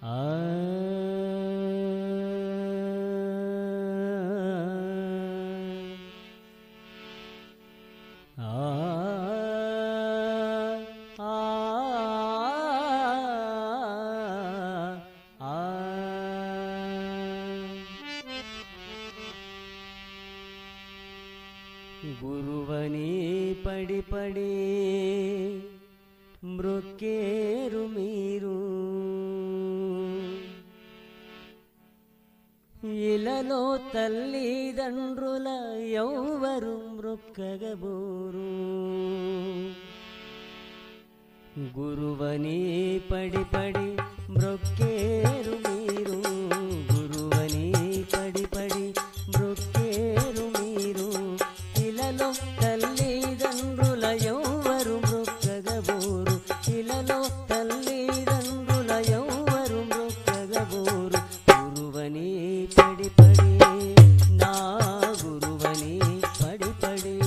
గురువని పడి పడి మృక్కేరు మీరు ఇలలో తల్లిదండ్రుల ఎవ్వరు మృక్కగబోరు గురువని పడి పడి మృక్కేరు మీరు గురువని పడి పడి మృక్కేరు మీరు ఇలలో తల్లిదండ్రుల ఎవ్వరు మృక్కగబోరు ఇలలో తల్లిదండ్రుల ఎవ్వరు మృక్కగబోరు గురువని పడి పడి నా గురువని పడి పడి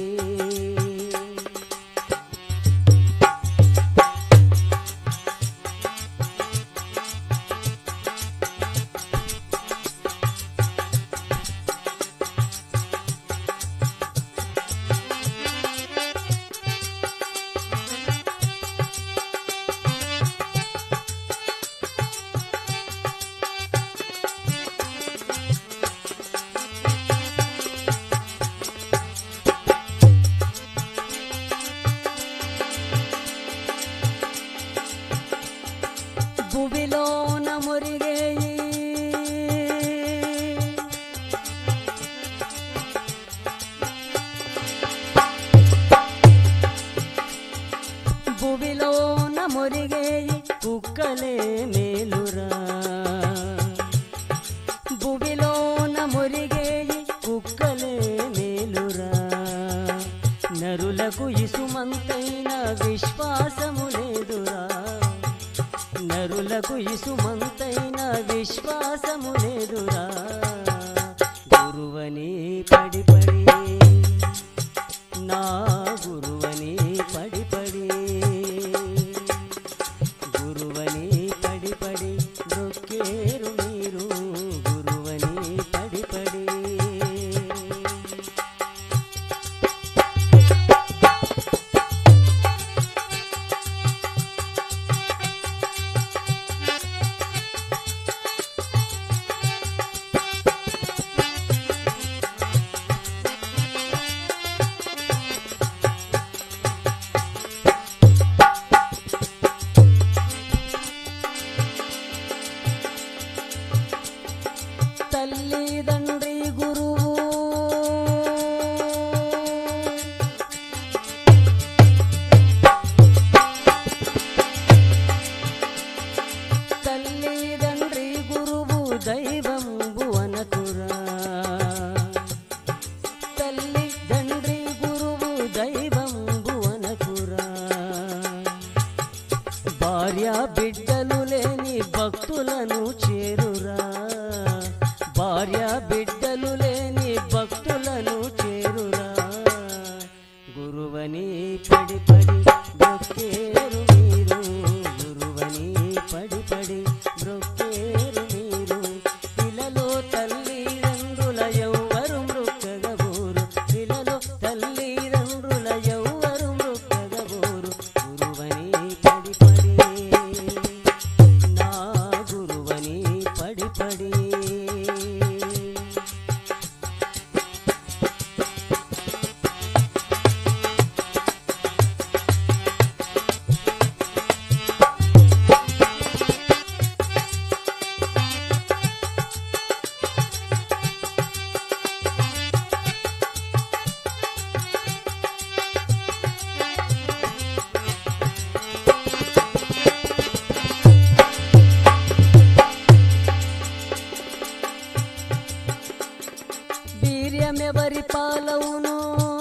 భువిలోన మురిగేయి భువిలోన మురిగేయి కుక్కలే మేలురా భువిలోన మురిగేయి కుక్కలే మేలురా నరులకు ఇసుమంతైన విశ్వాసము లేదురా నరులకు ఇసుమంతైన విశ్వాసము లేదురా గురువని పడి పడి నా గురువని పడి పడి గురువని పడి పడి దొక్కేరు మీరు గురువని పడి పడి తల్లిదండ్రి గురువు తల్లిదండ్రి గురువు దైవంబు అనకురా తల్లిదండ్రి గురువు దైవంబు అనకురా భార్య బిడ్డలు లేని భక్తులను చేరురా భార్య బిడ్డలు లేని భక్తులను చేరురా గురువని పడి పడి బ్రొక్కేరు మీరు గురువని పడి పడి బ్రొక్కేరు మీరు ఇలలో తల్లిదండ్రుల ఎవ్వరు మృక్కగబోరు ఇలలో తల్లిదండ్రుల ఎవ్వరు మృక్కగబోరు గురువని పడి పడి నా గురువని పడి పడి వీర్యమెవరి పాలవును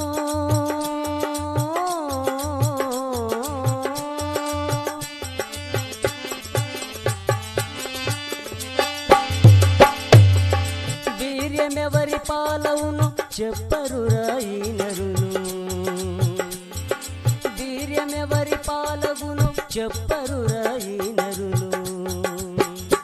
వీర్యమెవరి పాలవును చెప్పరు రాయి నరులు వీర్యమెవరి పాలగును చెప్పరు రాయి నరులు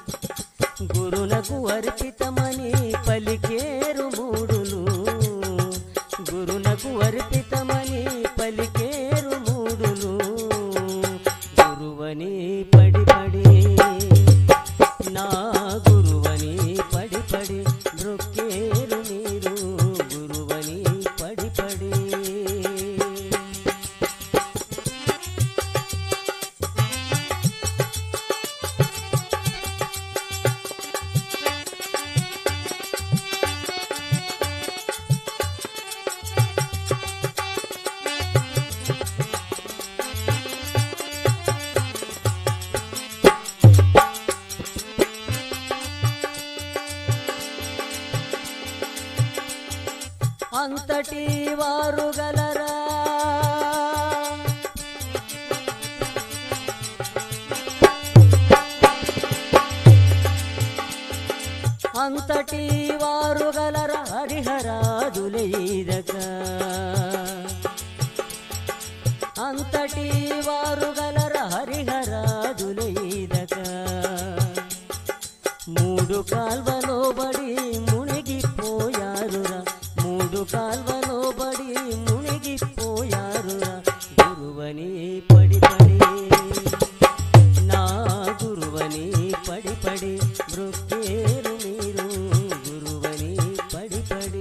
గురునకు అర్పితమని పలికేరు మూడులు గురునకు అర్పితమని పలికేరు మూడులు గురువని పడి పడి నా గురువని పడి పడి బ్రొక్కేరు మీరు గురువని పడి పడి అంతటి వారు గలరా అంతటి వారు గలర హరిహరాదులైదక అంతటి వారు గలర హరిహరాదులైదక మూడు కాల్వలో బడి మునిగిపోయారురా మూడు కాల్వలో బడి మునిగిపోయారురా గురువని పడి పడి నా గురువని పడి పడి మృక్కేరు మీరు గురువని పడి పడి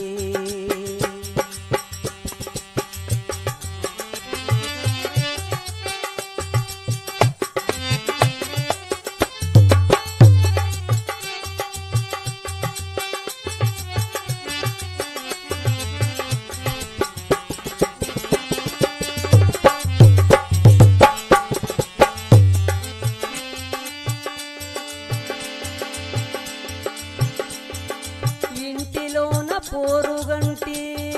ఇంటిలోన పోరుగంటి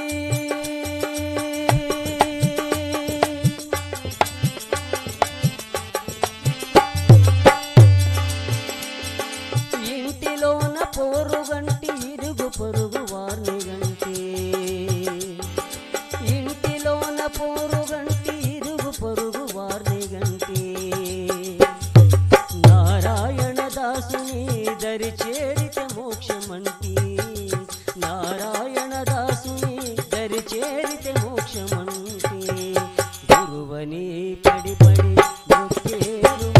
ఇంటిలోన పోరుగంటి ఇరుగు పొరుగు వారిని గంటి ఇంటిలోన పోరుగంటి ఇరుగు పొరుగు వారిని గంటి నారాయణ దాసుని దరి చేరిత మోక్షమంటి నారాయణ దాసుని దరి చేరిత మోక్షమంటి గురువని పడి పడి మొక్కేరు